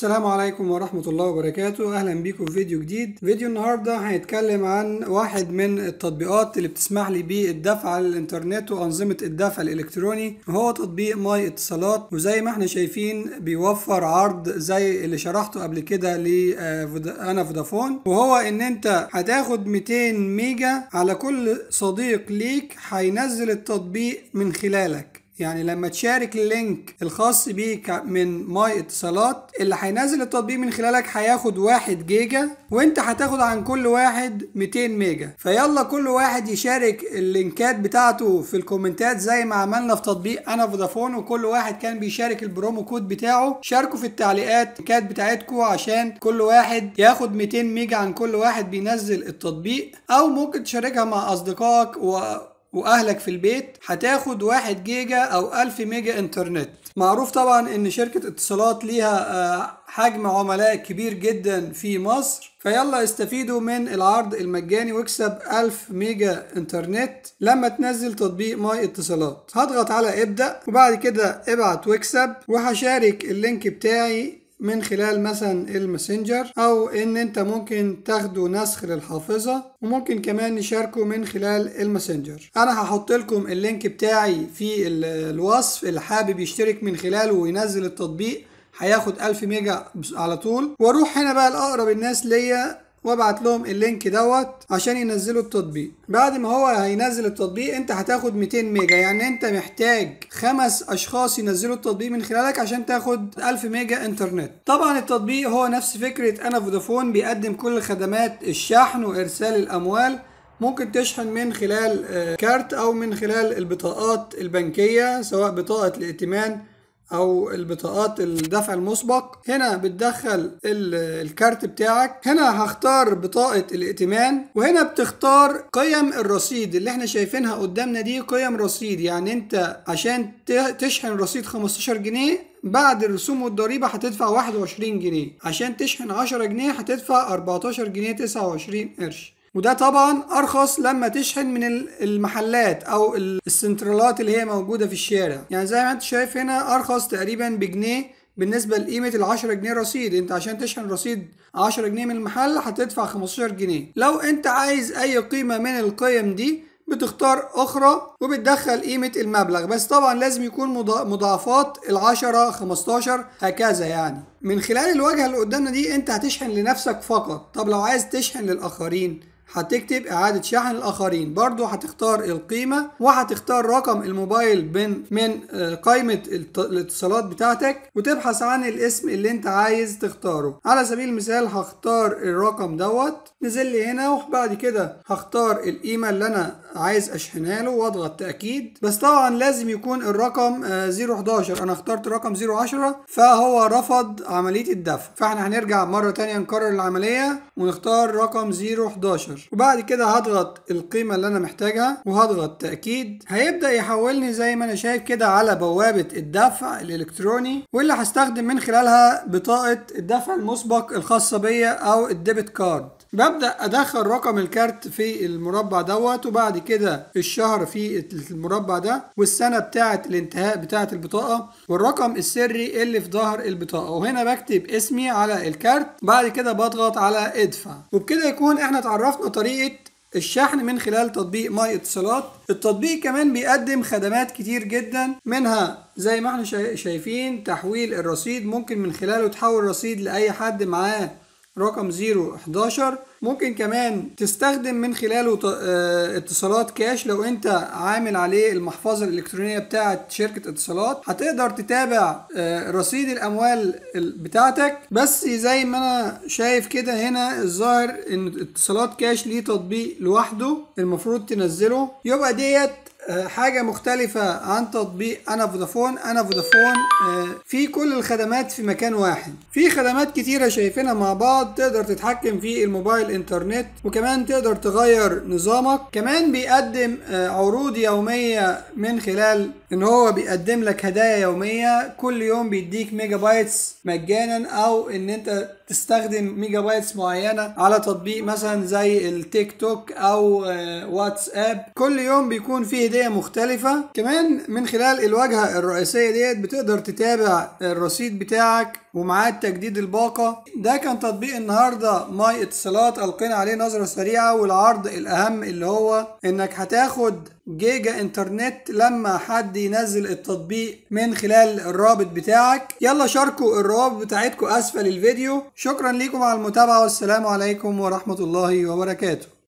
السلام عليكم ورحمة الله وبركاته أهلا بيكم في فيديو جديد فيديو النهاردة هيتكلم عن واحد من التطبيقات اللي بتسمح لي بالدفع على الإنترنت وأنظمة الدفع الإلكتروني وهو تطبيق ماي اتصالات وزي ما احنا شايفين بيوفر عرض زي اللي شرحته قبل كده لأنا فودافون وهو إن أنت هتاخد 200 ميجا على كل صديق ليك هينزل التطبيق من خلالك يعني لما تشارك اللينك الخاص بيك من ماي اتصالات اللي هينزل التطبيق من خلالك هياخد واحد جيجا وانت هتاخد عن كل واحد 200 ميجا فيلا كل واحد يشارك اللينكات بتاعته في الكومنتات زي ما عملنا في تطبيق انا فودافون وكل واحد كان بيشارك البرومو كود بتاعه شاركوا في التعليقات اللينكات بتاعتكم عشان كل واحد ياخد 200 ميجا عن كل واحد بينزل التطبيق او ممكن تشاركها مع اصدقائك و واهلك في البيت هتاخد واحد جيجا او الف ميجا انترنت معروف طبعا ان شركة اتصالات ليها حجم عملاء كبير جدا في مصر فيلا استفيدوا من العرض المجاني واكسب 1000 ميجا انترنت لما تنزل تطبيق ماي اتصالات هضغط على ابدأ وبعد كده ابعت واكسب وهشارك اللينك بتاعي من خلال مثلا الماسنجر او ان انت ممكن تاخده نسخ للحافظة وممكن كمان نشاركه من خلال الماسنجر انا هحط لكم اللينك بتاعي في الوصف اللي حابب يشترك من خلاله وينزل التطبيق هياخد 1000 ميجا على طول واروح هنا بقى لاقرب الناس ليا وابعت لهم اللينك دوت عشان ينزلوا التطبيق بعد ما هو هينزل التطبيق انت هتاخد 200 ميجا يعني انت محتاج خمس اشخاص ينزلوا التطبيق من خلالك عشان تاخد 1000 ميجا انترنت طبعا التطبيق هو نفس فكرة انا فودافون بيقدم كل خدمات الشحن وارسال الاموال ممكن تشحن من خلال كارت او من خلال البطاقات البنكية سواء بطاقة الائتمان او البطاقات الدفع المسبق هنا بتدخل الكارت بتاعك هنا هختار بطاقة الائتمان وهنا بتختار قيم الرصيد اللي احنا شايفينها قدامنا دي قيم رصيد يعني انت عشان تشحن رصيد 15 جنيه بعد الرسوم والضريبة هتدفع 21 جنيه عشان تشحن 10 جنيه هتدفع 14 جنيه 29 قرش وده طبعا ارخص لما تشحن من المحلات او السنترالات اللي هي موجوده في الشارع يعني زي ما انت شايف هنا ارخص تقريبا بجنيه بالنسبه لقيمه ال 10 جنيه رصيد انت عشان تشحن رصيد 10 جنيه من المحل هتدفع 15 جنيه لو انت عايز اي قيمه من القيم دي بتختار اخرى وبتدخل قيمة المبلغ بس طبعا لازم يكون مضاعفات العشرة 15 هكذا يعني من خلال الواجهة اللي قدامنا دي انت هتشحن لنفسك فقط طب لو عايز تشحن للاخرين هتكتب إعادة شحن الآخرين برضو هتختار القيمة وهتختار رقم الموبايل من من قائمة الاتصالات بتاعتك وتبحث عن الاسم اللي انت عايز تختاره على سبيل المثال هختار الرقم دوت نزل لي هنا وبعد كده هختار القيمة اللي انا عايز اشحنها له واضغط تأكيد بس طبعا لازم يكون الرقم 011 انا اخترت رقم 010 فهو رفض عملية الدفع فاحنا هنرجع مرة تانية نكرر العملية ونختار رقم 011 وبعد كده هضغط القيمة اللي أنا محتاجها وهضغط تأكيد هيبدأ يحولني زي ما أنا شايف كده على بوابة الدفع الإلكتروني واللي هستخدم من خلالها بطاقة الدفع المسبق الخاصة بيا أو الديبت كارد ببدأ أدخل رقم الكارت في المربع دوت وبعد كده الشهر في المربع ده والسنة بتاعة الانتهاء بتاعة البطاقة والرقم السري اللي في ظهر البطاقة وهنا بكتب اسمي على الكارت بعد كده بضغط على ادفع وبكده يكون احنا اتعرفنا طريقة الشحن من خلال تطبيق ماي اتصالات التطبيق كمان بيقدم خدمات كتير جدا منها زي ما احنا شايفين تحويل الرصيد ممكن من خلاله تحول رصيد لأي حد معاه رقم 011 ممكن كمان تستخدم من خلاله اتصالات كاش لو انت عامل عليه المحفظة الالكترونية بتاعة شركة اتصالات هتقدر تتابع رصيد الاموال بتاعتك بس زي ما انا شايف كده هنا الظاهر ان اتصالات كاش ليه تطبيق لوحده المفروض تنزله يبقى ديت حاجة مختلفة عن تطبيق أنا فودافون أنا فودافون في كل الخدمات في مكان واحد في خدمات كتيرة شايفينها مع بعض تقدر تتحكم في الموبايل انترنت وكمان تقدر تغير نظامك كمان بيقدم عروض يومية من خلال ان هو بيقدم لك هدايا يومية كل يوم بيديك ميجا بايتس مجانا او ان انت تستخدم ميجا بايتس معينة على تطبيق مثلا زي التيك توك او آه، واتساب كل يوم بيكون فيه هدية مختلفة كمان من خلال الواجهة الرئيسية ديت بتقدر تتابع الرصيد بتاعك ومعاد تجديد الباقة ده كان تطبيق النهاردة ماي اتصالات القينا عليه نظرة سريعة والعرض الاهم اللي هو انك هتاخد جيجا انترنت لما حد ينزل التطبيق من خلال الرابط بتاعك يلا شاركوا الروابط بتاعتكم اسفل الفيديو شكرا لكم على المتابعة والسلام عليكم ورحمة الله وبركاته